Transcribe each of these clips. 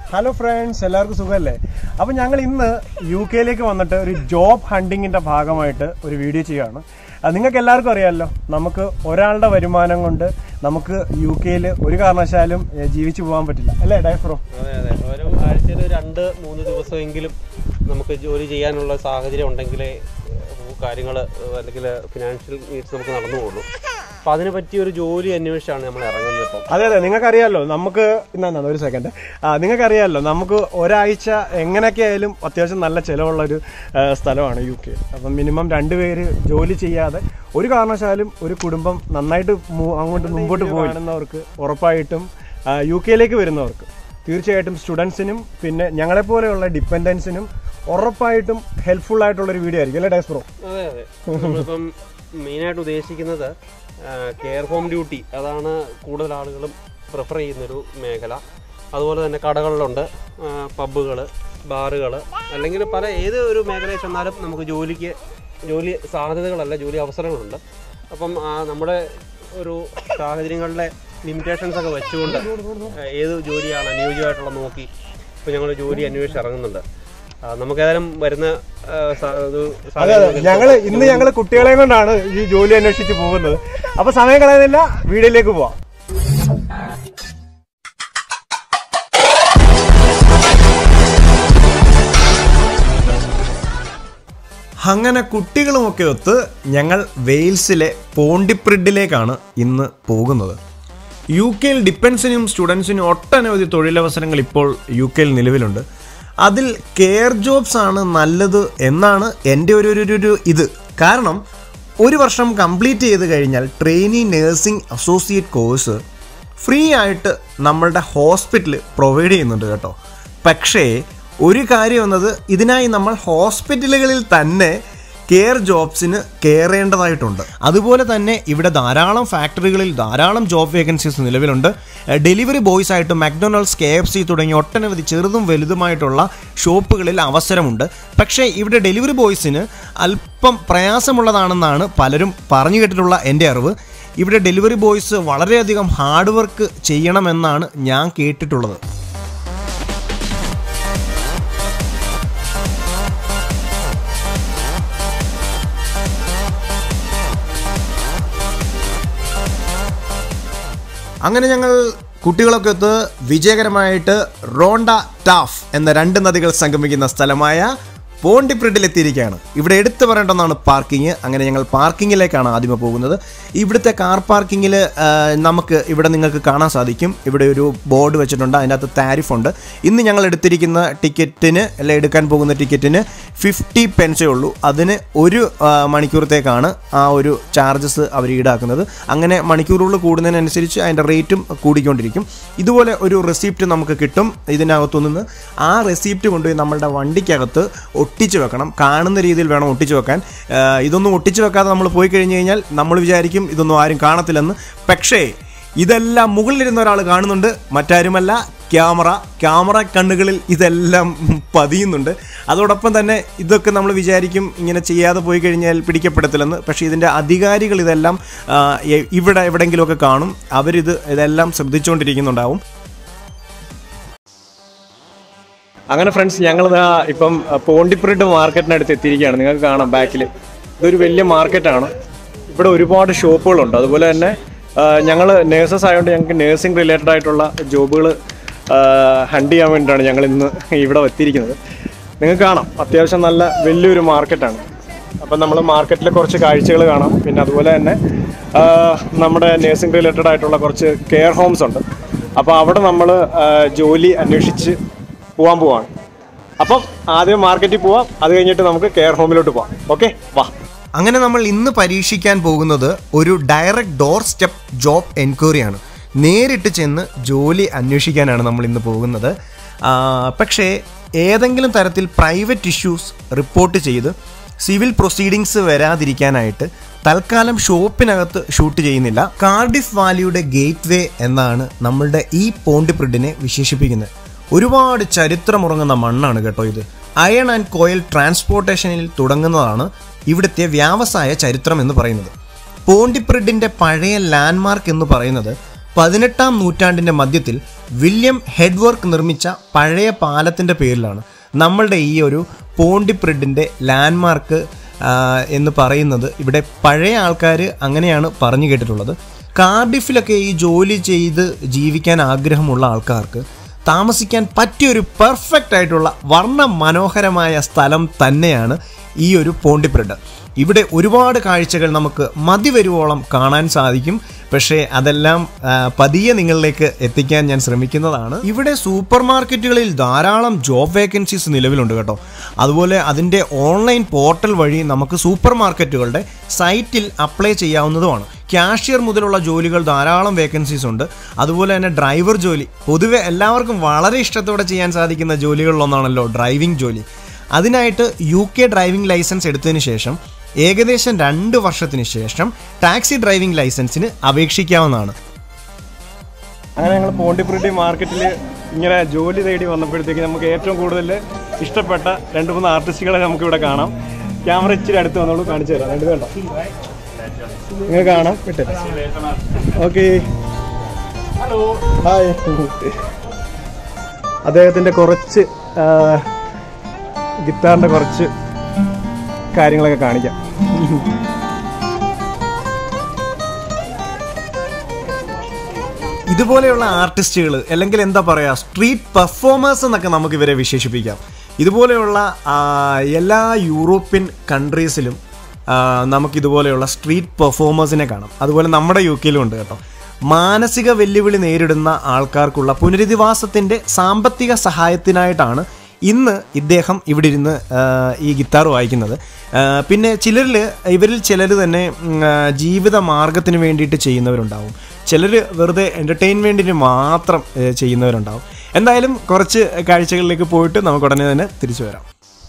hello friends എല്ലാവർക്കും സുഖമല്ലേ അപ്പം ഞങ്ങൾ ഇന്ന് യു കെയിലേക്ക് വന്നിട്ട് ഒരു ജോബ് ഹണ്ടിങ്ങിന്റെ ഭാഗമായിട്ട് ഒരു വീഡിയോ ചെയ്യുകയാണ് അത് നിങ്ങൾക്ക് എല്ലാവർക്കും അറിയാമല്ലോ നമുക്ക് ഒരാളുടെ വരുമാനം കൊണ്ട് നമുക്ക് യു കെയിൽ ഒരു കാരണവശാലും ഏ, ജീവിച്ചു പോകാൻ പറ്റില്ല അല്ലേ ഡൈഫ്രോ അതെ അതെ ഓരോ ആഴ്ചയിൽ രണ്ട് മൂന്ന് ദിവസമെങ്കിലും നമുക്ക് ജോലി ചെയ്യാനുള്ള സാഹചര്യം ഉണ്ടെങ്കിലേ കാര്യങ്ങൾ അല്ലെങ്കിൽ ഫിനാൻഷ്യൽ നീഡ്സ് നമുക്ക് നടന്നു പോകുള്ളൂ അപ്പോൾ അതിനെ പറ്റിയ ഒരു ജോലി അന്വേഷിച്ചാണ് നമ്മൾ ഇറങ്ങുന്നത് ഇപ്പം അതെ അതെ നിങ്ങൾക്കറിയാമല്ലോ നമുക്ക് എന്നാ ഒരു സെക്കൻഡ് ആ നിങ്ങൾക്കറിയാമല്ലോ നമുക്ക് ഒരാഴ്ച എങ്ങനെയൊക്കെ ആയാലും അത്യാവശ്യം നല്ല ചിലവുള്ള ഒരു ആ, സ്ഥലമാണ് യു കെ അപ്പം മിനിമം രണ്ടുപേര് ജോലി ചെയ്യാതെ ഒരു കാരണവശാലും ഒരു കുടുംബം നന്നായിട്ട് മൂ- അങ്ങോട്ട് മുമ്പോട്ട് പോകുന്നവർക്ക് ഉറപ്പായിട്ടും ആ, യു കെയിലേക്ക് വരുന്നവർക്ക് തീർച്ചയായിട്ടും സ്റ്റുഡൻസിനും പിന്നെ ഞങ്ങളെപ്പോലെയുള്ള ഡിപ്പെൻഡൻസിനും ഉറപ്പായിട്ടും ഹെൽപ്ഫുൾ ആയിട്ടുള്ള ഒരു വീഡിയോ ആയിരിക്കും അല്ലേ ഡേസ് ബ്രോ അതെ അതെ നമ്മളിപ്പം മെയിനായിട്ട് ഉദ്ദേശിക്കുന്നത് കെയർ ഹോം ഡ്യൂട്ടി അതാണ് കൂടുതൽ ആളുകളും പ്രിഫർ ചെയ്യുന്നൊരു മേഖല അതുപോലെ തന്നെ കടകളിലുണ്ട് പബ്ബുകൾ ബാറുകൾ അല്ലെങ്കിൽ പല ഏത് ഒരു മേഖലയിൽ ചെന്നാലും നമുക്ക് ജോലിക്ക് ജോലി സാധ്യതകളല്ല ജോലി അവസരങ്ങളുണ്ട് അപ്പം ആ, നമ്മുടെ ഒരു സാഹചര്യങ്ങളിലെ ലിമിറ്റേഷൻസ് ഒക്കെ വെച്ചുകൊണ്ട് ആ, ഏത് ജോലിയാണ് അനുയോജ്യമായിട്ടുള്ള നോക്കി ഇപ്പോൾ ഞങ്ങൾ ജോലി അന്വേഷിച്ച് ഇറങ്ങുന്നുണ്ട് ആ, നമുക്കേതായാലും വരുന്ന ആ, സ- ഒരു അതെ അതെ സാഹചര്യത്തിൽ ഞങ്ങള് ഇന്ന് ഞങ്ങള് കുട്ടികളെ കൊണ്ടാണ് ഈ ജോലി അന്വേഷിച്ച് പോകുന്നത് അപ്പൊ സമയം കളയുന്നില്ല വീഡിയോയിലേക്ക് പോവാം അങ്ങനെ കുട്ടികളുമൊക്കെ ഒത്ത് ഞങ്ങൾ വെയിൽസിലെ പോണ്ടിപ്രിഡിലേക്കാണ് ഇന്ന് പോകുന്നത് യു കെയിൽ ഡിപ്പെൻസിനും സ്റ്റുഡൻസിനും ഒട്ടനവധി തൊഴിലവസരങ്ങൾ ഇപ്പോൾ യു കെയിൽ നിലവിലുണ്ട് അതിൽ കെയർ ജോബ്സ് ആണ് നല്ലത് എന്നാണ് എൻ്റെ ഒരു ഒരു- ഒരു ഒരു ഇത് കാരണം ഒരു വർഷം കംപ്ലീറ്റ് ചെയ്ത് കഴിഞ്ഞാൽ trainee nursing associate course free ആയിട്ട് നമ്മളുടെ ഹോസ്പിറ്റൽ പ്രൊവൈഡ് ചെയ്യുന്നുണ്ട് കേട്ടോ പക്ഷേ ഒരു കാര്യം എന്നത് ഇതിനായി നമ്മൾ ഹോസ്പിറ്റലുകളിൽ തന്നെ കെയർ ജോബ്സിന് കയറേണ്ടതായിട്ടുണ്ട് അതുപോലെ തന്നെ ഇവിടെ ധാരാളം ഫാക്ടറികളിൽ ധാരാളം ജോബ് വേക്കൻസീസ് നിലവിലുണ്ട് എഹ് ഡെലിവറി ബോയ്സ് ആയിട്ട് മക്ഡൊണാൾഡ്സ് കെ എഫ് സി തുടങ്ങി ഒട്ടനവധി ചെറുതും വലുതുമായിട്ടുള്ള ഷോപ്പുകളിൽ അവസരമുണ്ട് പക്ഷേ ഇവിടെ ഡെലിവറി ബോയ്സിന് അല്പം പ്രയാസമുള്ളതാണെന്നാണ് പലരും പറഞ്ഞു കേട്ടിട്ടുള്ള എൻ്റെ അറിവ് ഇവിടെ ഡെലിവറി ബോയ്സ് വളരെയധികം ഹാർഡ് വർക്ക് ചെയ്യണമെന്നാണ് ഞാൻ കേട്ടിട്ടുള്ളത് അങ്ങനെ ഞങ്ങൾ കുട്ടികളൊക്കെ ഒത്ത് വിജയകരമായിട്ട് റോണ്ട ടാഫ് എന്ന രണ്ട് നദികൾ സംഗമിക്കുന്ന സ്ഥലമായ പോണ്ടിപ്രിഡിൽ എത്തിയിരിക്കുകയാണ് ഇവിടെ എടുത്തു പറയേണ്ടതാണ് പാർക്കിംഗ് അങ്ങനെ ഞങ്ങൾ പാർക്കിങ്ങിലേക്കാണ് ആദ്യമേ പോകുന്നത് ഇവിടുത്തെ കാർ പാർക്കിങ്ങിൽ നമുക്ക് ഇവിടെ നിങ്ങൾക്ക് കാണാൻ സാധിക്കും ഇവിടെ ഒരു ബോർഡ് വെച്ചിട്ടുണ്ട് അതിനകത്ത് താരിഫ് ഉണ്ട് ഇന്ന് ഞങ്ങൾ എടുത്തിരിക്കുന്ന ടിക്കറ്റിന് അല്ലെ എടുക്കാൻ പോകുന്ന ടിക്കറ്റിന് ഫിഫ്റ്റി പെൻസേ ഉള്ളൂ അതിന് ഒരു ആ, മണിക്കൂറത്തേക്കാണ് ആ ഒരു ചാർജസ് അവർ ഈടാക്കുന്നത് അങ്ങനെ മണിക്കൂറുകൾ കൂടുന്നതിനനുസരിച്ച് അതിൻ്റെ റേറ്റും കൂടിക്കൊണ്ടിരിക്കും ഇതുപോലെ ഒരു റെസിപ്റ്റ് നമുക്ക് കിട്ടും ഇതിനകത്തു നിന്ന് ആ റെസിപ്റ്റ് കൊണ്ടുപോയി നമ്മളുടെ വണ്ടിക്കകത്ത് ഒട്ടിച്ച് വെക്കണം കാണുന്ന രീതിയിൽ വേണം ഒട്ടിച്ച് വെക്കാൻ ആ, ഇതൊന്നും ഒട്ടിച്ച് വെക്കാതെ നമ്മൾ പോയി കഴിഞ്ഞ് കഴിഞ്ഞാൽ നമ്മൾ വിചാരിക്കും ഇതൊന്നും ആരും കാണത്തില്ലെന്ന് പക്ഷേ ഇതെല്ലാം മുകളിലിരുന്ന ഒരാൾ കാണുന്നുണ്ട് മറ്റാരുമല്ല ക്യാമറ ക്യാമറ കണ്ണുകളിൽ ഇതെല്ലാം പതിയുന്നുണ്ട് അതോടൊപ്പം തന്നെ ഇതൊക്കെ നമ്മൾ വിചാരിക്കും ഇങ്ങനെ ചെയ്യാതെ പോയി കഴിഞ്ഞാൽ പിടിക്കപ്പെടത്തില്ലെന്ന് പക്ഷേ ഇതിൻ്റെ അധികാരികൾ ഇതെല്ലാം ആ, എ- ഇവിടെ എവിടെയെങ്കിലുമൊക്കെ കാണും അവരിത് ഇതെല്ലാം ശ്രദ്ധിച്ചുകൊണ്ടിരിക്കുന്നുണ്ടാവും അങ്ങനെ ഫ്രണ്ട്സ് ഞങ്ങൾ ഇപ്പം പോണ്ടിപ്രിഡ് മാർക്കറ്റിനടുത്ത് എത്തിയിരിക്കുകയാണ് നിങ്ങൾക്ക് കാണാം ബാക്കിൽ ഇതൊരു വലിയ മാർക്കറ്റാണ് ഇവിടെ ഒരുപാട് ഷോപ്പുകളുണ്ട് അതുപോലെ തന്നെ ഞങ്ങൾ നേഴ്സസ് ആയതുകൊണ്ട് ഞങ്ങൾക്ക് നേഴ്സിംഗ് റിലേറ്റഡ് ആയിട്ടുള്ള ജോബുകൾ ഹണ്ട് ചെയ്യാൻ വേണ്ടിയിട്ടാണ് ഞങ്ങൾ ഇന്ന് ഇവിടെ എത്തിയിരിക്കുന്നത് നിങ്ങൾക്ക് കാണാം അത്യാവശ്യം നല്ല വലിയൊരു മാർക്കറ്റാണ് അപ്പം നമ്മൾ മാർക്കറ്റിലെ കുറച്ച് കാഴ്ചകൾ കാണാം പിന്നെ അതുപോലെ തന്നെ ആ, നമ്മുടെ നേഴ്സിംഗ് റിലേറ്റഡ് ആയിട്ടുള്ള കുറച്ച് കെയർ ഹോംസ് ഉണ്ട് അപ്പോൾ അവിടെ നമ്മൾ ജോലി അന്വേഷിച്ച് പോവാൻ പോവാണ് അപ്പം ആദ്യം മാർക്കറ്റിൽ പോവാം അത് കഴിഞ്ഞിട്ട് നമുക്ക് കെയർ ഹോമിലോട്ട് പോവാം ഓക്കെ വാ അങ്ങനെ നമ്മൾ ഇന്ന് പരീക്ഷിക്കാൻ പോകുന്നത് ഒരു ഡയറക്റ്റ് ഡോർ സ്റ്റെപ്പ് ജോബ് എൻക്വയറിയാണ് നേരിട്ട് ചെന്ന് ജോലി അന്വേഷിക്കാനാണ് നമ്മൾ ഇന്ന് പോകുന്നത് ആ, പക്ഷേ ഏതെങ്കിലും തരത്തിൽ പ്രൈവറ്റ് ഇഷ്യൂസ് റിപ്പോർട്ട് ചെയ്ത് സിവിൽ പ്രൊസീഡിങ്സ് വരാതിരിക്കാനായിട്ട് തൽക്കാലം ഷോപ്പിനകത്ത് ഷൂട്ട് ചെയ്യുന്നില്ല കാർഡിഫ് വാലിയുടെ ഗേറ്റ് വേ എന്നാണ് നമ്മളുടെ ഈ പോണ്ടിപ്രിഡിനെ വിശേഷിപ്പിക്കുന്നത് ഒരുപാട് ചരിത്രമുറങ്ങുന്ന മണ്ണാണ് കേട്ടോ ഇത് അയൺ ആൻഡ് കോയൽ ട്രാൻസ്പോർട്ടേഷനിൽ തുടങ്ങുന്നതാണ് ഇവിടുത്തെ വ്യാവസായ ചരിത്രം എന്ന് പറയുന്നത് പോണ്ടിപ്രിഡിന്റെ പഴയ ലാൻഡ്മാർക്ക് എന്ന് പറയുന്നത് പതിനെട്ടാം നൂറ്റാണ്ടിൻ്റെ മധ്യത്തിൽ വില്യം ഹെഡ്വർക്ക് നിർമ്മിച്ച പഴയ പാലത്തിൻ്റെ പേരിലാണ് നമ്മളുടെ ഈ ഒരു പോണ്ടിപ്രിഡിൻ്റെ ലാൻഡ്മാർക്ക് എന്ന് പറയുന്നത് ഇവിടെ പഴയ ആൾക്കാർ അങ്ങനെയാണ് പറഞ്ഞു കേട്ടിട്ടുള്ളത് കാർഡിഫിലൊക്കെ ഈ ജോലി ചെയ്ത് ജീവിക്കാൻ ആഗ്രഹമുള്ള ആൾക്കാർക്ക് താമസിക്കാൻ പറ്റിയൊരു പെർഫെക്റ്റ് ആയിട്ടുള്ള വർണ്ണ മനോഹരമായ സ്ഥലം തന്നെയാണ് ഈ ഒരു പോണ്ടിപ്രിഡ് ഇവിടെ ഒരുപാട് കാഴ്ചകൾ നമുക്ക് മതി വരുവോളം കാണാൻ സാധിക്കും പക്ഷേ അതെല്ലാം ആ, പതിയെ നിങ്ങളിലേക്ക് എത്തിക്കാൻ ഞാൻ ശ്രമിക്കുന്നതാണ് ഇവിടെ സൂപ്പർ മാർക്കറ്റുകളിൽ ധാരാളം ജോബ് വേക്കൻസീസ് നിലവിലുണ്ട് കേട്ടോ അതുപോലെ അതിൻ്റെ ഓൺലൈൻ പോർട്ടൽ വഴി നമുക്ക് സൂപ്പർ മാർക്കറ്റുകളുടെ സൈറ്റിൽ അപ്ലൈ ചെയ്യാവുന്നതുമാണ് ക്യാഷ്യർ മുതലുള്ള ജോലികൾ ധാരാളം വേക്കൻസീസ് ഉണ്ട് അതുപോലെ തന്നെ ഡ്രൈവർ ജോലി പൊതുവെ എല്ലാവർക്കും വളരെ ഇഷ്ടത്തോടെ ചെയ്യാൻ സാധിക്കുന്ന ജോലികളിലൊന്നാണല്ലോ ഡ്രൈവിംഗ് ജോലി അതിനായിട്ട് യു കെ ഡ്രൈവിംഗ് ലൈസൻസ് എടുത്തതിന് ശേഷം ഏകദേശം രണ്ട് വർഷത്തിന് ശേഷം ടാക്സി ഡ്രൈവിംഗ് ലൈസൻസിന് അപേക്ഷിക്കാവുന്നതാണ് അങ്ങനെ ഞങ്ങൾ പോണ്ടിപ്പുരട്ടി മാർക്കറ്റിൽ ഇങ്ങനെ ജോലി തേടി വന്നപ്പോഴത്തേക്ക് നമുക്ക് ഏറ്റവും കൂടുതൽ ഇഷ്ടപ്പെട്ട രണ്ട് മൂന്ന് ആർട്ടിസ്റ്റുകളെ നമുക്ക് ഇവിടെ കാണാം ക്യാമറ ഇച്ചിരി അടുത്ത് വന്നോളൂ കാണിച്ചു തരാം രണ്ട് വേണ്ട നിങ്ങൾ കാണാം വിട്ടെ ഓക്കെ ഹായ് അദ്ദേഹത്തിൻ്റെ കുറച്ച് ആ, ഗിത്താറിൻ്റെ കുറച്ച് കാര്യങ്ങളൊക്കെ കാണിക്കാം ഇതുപോലെയുള്ള ആർട്ടിസ്റ്റുകൾ അല്ലെങ്കിൽ എന്താ പറയുക സ്ട്രീറ്റ് പെർഫോമേഴ്സ് എന്നൊക്കെ നമുക്ക് ഇവരെ വിശേഷിപ്പിക്കാം ഇതുപോലെയുള്ള ആ, എല്ലാ യൂറോപ്യൻ കൺട്രീസിലും ആ, നമുക്കിതുപോലെയുള്ള സ്ട്രീറ്റ് പെർഫോമേഴ്സിനെ കാണാം അതുപോലെ നമ്മുടെ യു കെയിലും ഉണ്ട് കേട്ടോ മാനസിക വെല്ലുവിളി നേരിടുന്ന ആൾക്കാർക്കുള്ള പുനരധിവാസത്തിൻ്റെ സാമ്പത്തിക സഹായത്തിനായിട്ടാണ് ഇന്ന് ഇദ്ദേഹം ഇവിടെ ഇരുന്ന് ആ, ഈ ഗിത്താർ വായിക്കുന്നത് ആ, പിന്നെ ചിലരിൽ ഇവരിൽ ചിലർ തന്നെ ഉം, ആ, ജീവിത മാർഗത്തിന് വേണ്ടിയിട്ട് ചെയ്യുന്നവരുണ്ടാവും ചിലർ വെറുതെ എൻ്റർടൈൻമെൻറ്റിന് മാത്രം ഏ, ചെയ്യുന്നവരുണ്ടാവും എന്തായാലും കുറച്ച് കാഴ്ചകളിലേക്ക് പോയിട്ട് നമുക്ക് ഉടനെ തന്നെ തിരിച്ചു വരാം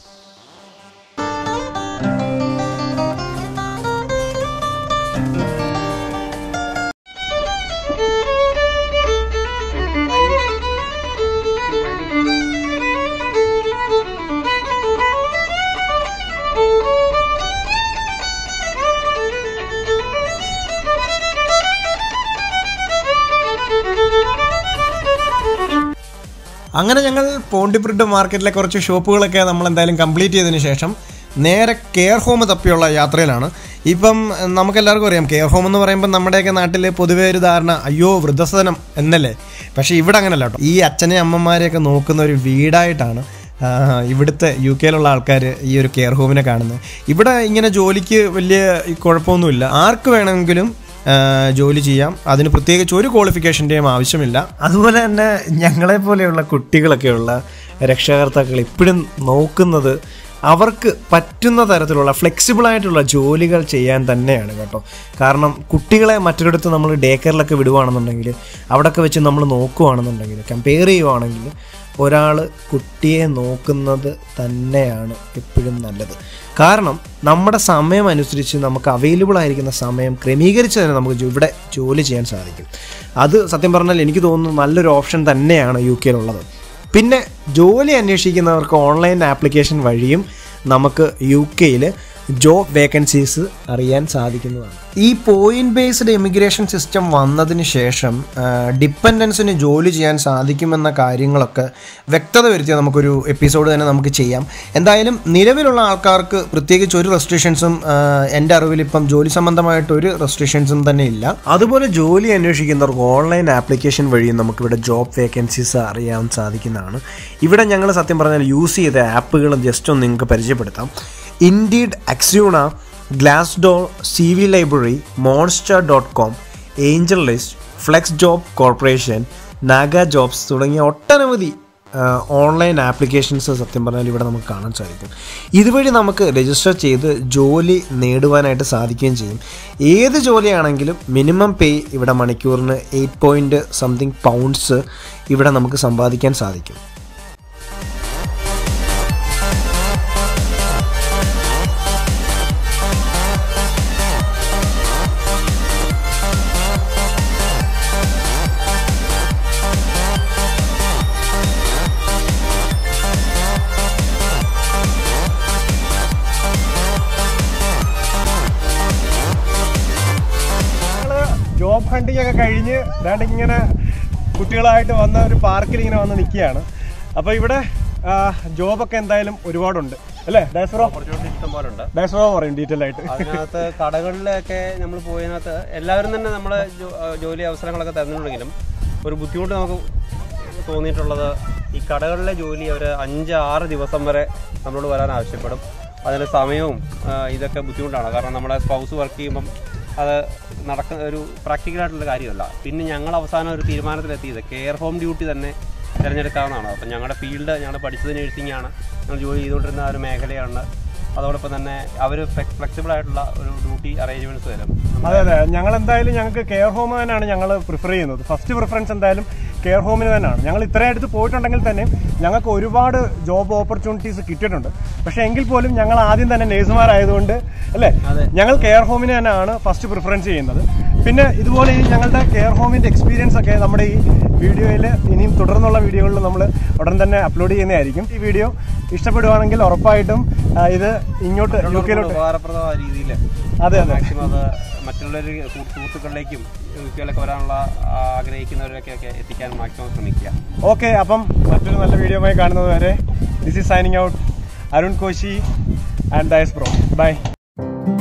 അങ്ങനെ ഞങ്ങൾ പോണ്ടിബ്രിഡ് മാർക്കറ്റിലെ കുറച്ച് ഷോപ്പുകളൊക്കെ നമ്മൾ എന്തായാലും കംപ്ലീറ്റ് ചെയ്തതിന് ശേഷം നേരെ കെയർ ഹോം തപ്പിയുള്ള യാത്രയിലാണ് ഇപ്പം നമുക്കെല്ലാവർക്കും അറിയാം കെയർ ഹോം എന്ന് പറയുമ്പോൾ നമ്മുടെയൊക്കെ നാട്ടിൽ പൊതുവേ ഒരു ധാരണ അയ്യോ വൃദ്ധസദനം എന്നല്ലേ പക്ഷേ ഇവിടെ അങ്ങനല്ല കേട്ടോ ഈ അച്ഛനെ അമ്മമാരെയൊക്കെ നോക്കുന്ന ഒരു വീടായിട്ടാണ് ആ, ഇവിടുത്തെ യു കെയിലുള്ള ആൾക്കാർ ഈ ഒരു കെയർ ഹോമിനെ കാണുന്നത് ഇവിടെ ഇങ്ങനെ ജോലിക്ക് വലിയ കുഴപ്പമൊന്നുമില്ല ആർക്ക് വേണമെങ്കിലും ആ, ജോലി ചെയ്യാം അതിന് പ്രത്യേകിച്ച് ഒരു ക്വാളിഫിക്കേഷൻ്റെയും ആവശ്യമില്ല അതുപോലെ തന്നെ ഞങ്ങളെ പോലെയുള്ള കുട്ടികളൊക്കെയുള്ള രക്ഷകർത്താക്കൾ ഇപ്പോഴും നോക്കുന്നത് അവർക്ക് പറ്റുന്ന തരത്തിലുള്ള ഫ്ലെക്സിബിൾ ആയിട്ടുള്ള ജോലികൾ ചെയ്യാൻ തന്നെയാണ് കേട്ടോ കാരണം കുട്ടികളെ മറ്റൊരിടത്ത് നമ്മൾ ഡേ കെയറിലൊക്കെ വിടുവാണെന്നുണ്ടെങ്കിൽ അവിടെയൊക്കെ വെച്ച് നമ്മൾ നോക്കുവാണെന്നുണ്ടെങ്കിൽ കമ്പയർ ചെയ്യുവാണെങ്കിൽ ഒരാൾ കുട്ടിയെ നോക്കുന്നത് തന്നെയാണ് എപ്പോഴും നല്ലത് കാരണം നമ്മുടെ സമയം അനുസരിച്ച് നമുക്ക് അവൈലബിൾ ആയിരിക്കുന്ന സമയം ക്രമീകരിച്ച് തന്നെ നമുക്ക് ജോ- ഇവിടെ ജോലി ചെയ്യാൻ സാധിക്കും അത് സത്യം പറഞ്ഞാൽ എനിക്ക് തോന്നുന്നു നല്ലൊരു ഓപ്ഷൻ തന്നെയാണ് യു കെയിലുള്ളത് പിന്നെ ജോലി അന്വേഷിക്കുന്നവർക്ക് ഓൺലൈൻ ആപ്ലിക്കേഷൻ വഴിയും നമുക്ക് യു കെയിൽ ജോബ് വേക്കൻസീസ് അറിയാൻ സാധിക്കുന്നതാണ് ഈ പോയിന്റ് ബേസ്ഡ് ഇമിഗ്രേഷൻ സിസ്റ്റം വന്നതിന് ശേഷം ഡിപ്പെൻഡൻസിന് ജോലി ചെയ്യാൻ സാധിക്കുമെന്ന കാര്യങ്ങളൊക്കെ വ്യക്തത വരുത്തിയ നമുക്കൊരു എപ്പിസോഡ് തന്നെ നമുക്ക് ചെയ്യാം എന്തായാലും നിലവിലുള്ള ആൾക്കാർക്ക് പ്രത്യേകിച്ച് ഒരു റെസ്ട്രിക്ഷൻസും എൻ്റെ അറിവിൽ ഇപ്പം ജോലി സംബന്ധമായിട്ട് ഒരു റെസ്ട്രിക്ഷൻസും തന്നെ ഇല്ല അതുപോലെ ജോലി അന്വേഷിക്കുന്നവർക്ക് ഓൺലൈൻ ആപ്ലിക്കേഷൻ വഴി നമുക്കിവിടെ ജോബ് വേക്കൻസീസ് അറിയാൻ സാധിക്കുന്നതാണ് ഇവിടെ ഞങ്ങൾ സത്യം പറഞ്ഞാൽ യൂസ് ചെയ്ത ആപ്പുകൾ ജസ്റ്റ് ഒന്ന് നിങ്ങൾക്ക് പരിചയപ്പെടുത്താം ഇൻഡീഡ് അക്സ്യൂണ Glassdoor C V library Monster dot com AngelList Flex job corporation നാഗ ജോബ്സ് തുടങ്ങിയ ഒട്ടനവധി ഓൺലൈൻ ആപ്ലിക്കേഷൻസ് സത്യം പറഞ്ഞാൽ ഇവിടെ നമുക്ക് കാണാൻ സാധിക്കും ഇതുവഴി നമുക്ക് രജിസ്റ്റർ ചെയ്ത് ജോലി നേടുവാനായിട്ട് സാധിക്കുകയും ചെയ്യും ഏത് ജോലിയാണെങ്കിലും മിനിമം പേ ഇവിടെ മണിക്കൂറിന് എയ്റ്റ് പോയിൻറ്റ് സംതിങ് പൗണ്ട്സ് ഇവിടെ നമുക്ക് സമ്പാദിക്കാൻ സാധിക്കും ജോബ് ഹണ്ട് ഔട്ടിംഗ് ഒക്കെ കഴിഞ്ഞ് ദാണ്ട് ഇങ്ങനെ കുട്ടികളായിട്ട് വന്ന ഒരു പാർക്കിൽ ഇങ്ങനെ വന്ന് നിൽക്കുകയാണ് അപ്പോൾ ഇവിടെ ജോബൊക്കെ എന്തായാലും ഒരുപാടുണ്ട് അല്ലേ ഡയസ്പ്രോ ഓപ്പർച്യൂണിറ്റി ഇഷ്ടം പോലെ ഉണ്ട് ഡയസ്പ്രോ പറയും ഡീറ്റെയിൽ ആയിട്ട് അതിനകത്ത് കടകളിലൊക്കെ നമ്മൾ പോയതിനകത്ത് എല്ലാവരും തന്നെ നമ്മൾ ജോലി അവസരങ്ങളൊക്കെ തരുന്നുണ്ടെങ്കിലും ഒരു ബുദ്ധിമുട്ട് നമുക്ക് തോന്നിയിട്ടുള്ളത് ഈ കടകളിലെ ജോലി അവർ അഞ്ച് ആറ് ദിവസം വരെ നമ്മളോട് വരാൻ ആവശ്യപ്പെടും അതിന് സമയവും ആ, ഇതൊക്കെ ബുദ്ധിമുട്ടാണ് കാരണം നമ്മുടെ സ്പൗസ് വർക്ക് ചെയ്യുമ്പം അത് നടക്കുന്ന ഒരു പ്രാക്ടിക്കലായിട്ടുള്ള കാര്യമല്ല പിന്നെ ഞങ്ങൾ അവസാനം ഒരു തീരുമാനത്തിലെത്തിയത് കെയർ ഹോം ഡ്യൂട്ടി തന്നെ തിരഞ്ഞെടുക്കാവുന്നതാണ് അപ്പം ഞങ്ങളുടെ ഫീൽഡ് ഞങ്ങൾ പഠിച്ചത് നഴ്സിംഗ് ആണ് ഞങ്ങൾ ജോലി ചെയ്തുകൊണ്ടിരുന്ന ആ ഒരു മേഖലയാണ് അതോടൊപ്പം തന്നെ അവർ ഫ്ലെക്സിബിൾ ആയിട്ടുള്ള ഒരു ഡ്യൂട്ടി അറേഞ്ച്മെന്റ്സ് തരും അതെ അതെ ഞങ്ങൾ എന്തായാലും ഞങ്ങൾക്ക് കെയർ ഹോം തന്നെയാണ് ഞങ്ങൾ പ്രിഫർ ചെയ്യുന്നത് ഫസ്റ്റ് പ്രിഫറൻസ് എന്തായാലും കെയർ ഹോമിന് തന്നെയാണ് ഞങ്ങൾ ഇത്രയും അടുത്ത് പോയിട്ടുണ്ടെങ്കിൽ തന്നെ ഞങ്ങൾക്ക് ഒരുപാട് ജോബ് ഓപ്പർച്യൂണിറ്റീസ് കിട്ടിയിട്ടുണ്ട് പക്ഷേ എങ്കിൽ പോലും ഞങ്ങൾ ആദ്യം തന്നെ നേഴ്സുമാരായതുകൊണ്ട് അല്ലേ ഞങ്ങൾ കെയർ ഹോമിന് തന്നെയാണ് ഫസ്റ്റ് പ്രിഫറൻസ് ചെയ്യുന്നത് പിന്നെ ഇതുപോലെ ഈ ഞങ്ങളുടെ കെയർ ഹോമിന്റെ എക്സ്പീരിയൻസ് ഒക്കെ നമ്മുടെ ഈ വീഡിയോയിൽ ഇനിയും തുടർന്നുള്ള വീഡിയോകളിൽ നമ്മൾ ഉടൻ തന്നെ അപ്ലോഡ് ചെയ്യുന്നതായിരിക്കും ഈ വീഡിയോ ഇഷ്ടപ്പെടുവാണെങ്കിൽ ഉറപ്പായിട്ടും ആ, ഇത് ഇങ്ങോട്ട് യു കെയിലോട്ട് ഉപകാരപ്രദമായ രീതിയിൽ അതെ അതെ മാക്സിമം അത് മറ്റുള്ളവർ സുഹൃത്തുക്കളിലേക്കും യുകെയിലൊക്കെ വരാനുള്ള ആ, ആഗ്രഹിക്കുന്നവരൊക്കെ എത്തിക്കാൻ മാക്സിമം ശ്രമിക്കുക ഓക്കെ അപ്പം മറ്റൊരു നല്ല വീഡിയോയുമായി കാണുന്നത് വരെ this is signing out Arun Koshy and ദയസ് ബ്രോ ബൈ